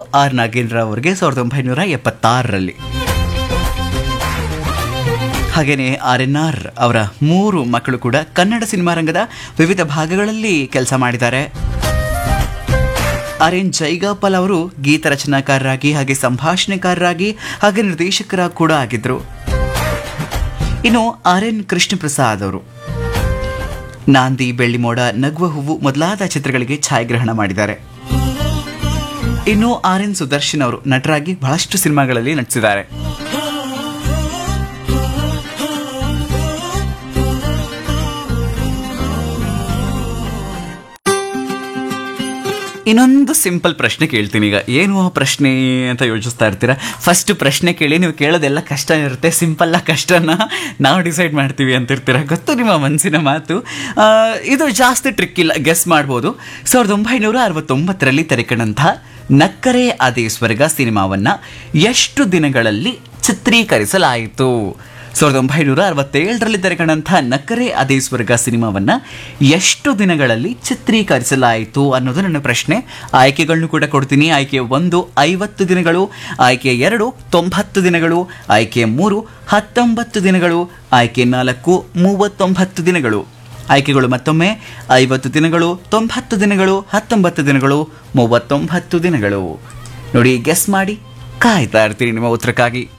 R Nagendra ಅವರಿಗೆ ಸಾವಿರದ ಒಂಬೈನೂರ ಎಪ್ಪತ್ತಾರರಲ್ಲಿ ಹಾಗೆಯೇ ಆರ್ ಎನ್ ಆರ್ ಅವರ ಮೂರು ಮಕ್ಕಳು ಕೂಡ ಕನ್ನಡ ಸಿನಿಮಾ ರಂಗದ ವಿವಿಧ ಭಾಗಗಳಲ್ಲಿ ಕೆಲಸ ಮಾಡಿದ್ದಾರೆ ಆರ್ ಎನ್ ಜೈಗಾಪಾಲ್ ಅವರು ಗೀತ ರಚನಾಕಾರರಾಗಿ ಹಾಗೆ ಸಂಭಾಷಣೆಕಾರರಾಗಿ ಹಾಗೆ ನಿರ್ದೇಶಕರ ಕೂಡ ಆಗಿದ್ರು ಇನ್ನು ಆರ್ ಎನ್ ಕೃಷ್ಣ ಪ್ರಸಾದ್ ಅವರು ನಾಂದಿ ಬೆಳ್ಳಿಮೋಡ ನಗುವ ಹೂವು ಮೊದಲಾದ ಚಿತ್ರಗಳಿಗೆ ಛಾಯಾಗ್ರಹಣ ಮಾಡಿದ್ದಾರೆ ಇನ್ನು ಆರ್ ಎನ್ ಸುದರ್ಶನ್ ಅವರು ನಟರಾಗಿ ಬಹಳಷ್ಟು ಸಿನಿಮಾಗಳಲ್ಲಿ ನಟಿಸಿದ್ದಾರೆ ಇನ್ನೊಂದು ಸಿಂಪಲ್ ಪ್ರಶ್ನೆ ಕೇಳ್ತೀನಿ ಈಗ ಏನು ಆ ಪ್ರಶ್ನೆ ಅಂತ ಯೋಚಿಸ್ತಾ ಇರ್ತೀರಾ ಫಸ್ಟ್ ಪ್ರಶ್ನೆ ಕೇಳಿ ನೀವು ಕೇಳೋದೆಲ್ಲ ಕಷ್ಟ ಇರುತ್ತೆ ಸಿಂಪಲ್ಲ ಕಷ್ಟನ ನಾವು ಡಿಸೈಡ್ ಮಾಡ್ತೀವಿ ಅಂತ ಇರ್ತೀರಾ ಗೊತ್ತು ನಿಮ್ಮ ಮನಸ್ಸಿನ ಮಾತು ಆ, ಇದು ಜಾಸ್ತಿ ಟ್ರಿಕ್ ಇಲ್ಲ ಗೆಸ್ ಮಾಡ್ಬೋದು ಸಾವಿರದ ಒಂಬೈನೂರ ಅರವತ್ತೊಂಬತ್ತರಲ್ಲಿ ತೆರೆಕಂಡಂತಹ ನಕ್ಕರೆ ಅದೇ ಸ್ವರ್ಗ ಸಿನಿಮಾವನ್ನ ಎಷ್ಟು ದಿನಗಳಲ್ಲಿ ಚಿತ್ರೀಕರಿಸಲಾಯಿತು ಸಾವಿರದ ಒಂಬೈನೂರ ಅರವತ್ತೇಳರಲ್ಲಿ ತೆರೆಕಂಡಂಥ ನಕ್ಕರೆ ಅದೇ ಸ್ವರ್ಗ ಸಿನಿಮಾವನ್ನ ಎಷ್ಟು ದಿನಗಳಲ್ಲಿ ಚಿತ್ರೀಕರಿಸಲಾಯಿತು ಅನ್ನೋದು ನನ್ನ ಪ್ರಶ್ನೆ ಆಯ್ಕೆಗಳನ್ನು ಕೂಡ ಕೊಡ್ತೀನಿ ಆಯ್ಕೆ ಒಂದು ಐವತ್ತು ದಿನಗಳು ಆಯ್ಕೆ ಎರಡು ತೊಂಬತ್ತು ದಿನಗಳು ಆಯ್ಕೆ ಮೂರು ಹತ್ತೊಂಬತ್ತು ದಿನಗಳು ಆಯ್ಕೆ ನಾಲ್ಕು ಮೂವತ್ತೊಂಬತ್ತು ದಿನಗಳು ಆಯ್ಕೆಗಳು ಮತ್ತೊಮ್ಮೆ ಐವತ್ತು ದಿನಗಳು ತೊಂಬತ್ತು ದಿನಗಳು ಹತ್ತೊಂಬತ್ತು ದಿನಗಳು ಮೂವತ್ತೊಂಬತ್ತು ದಿನಗಳು ನೋಡಿ ಗೆಸ್ ಮಾಡಿ ಕಾಯ್ತಾ ಇರ್ತೀನಿ ನಿಮ್ಮ ಉತ್ತರಕ್ಕಾಗಿ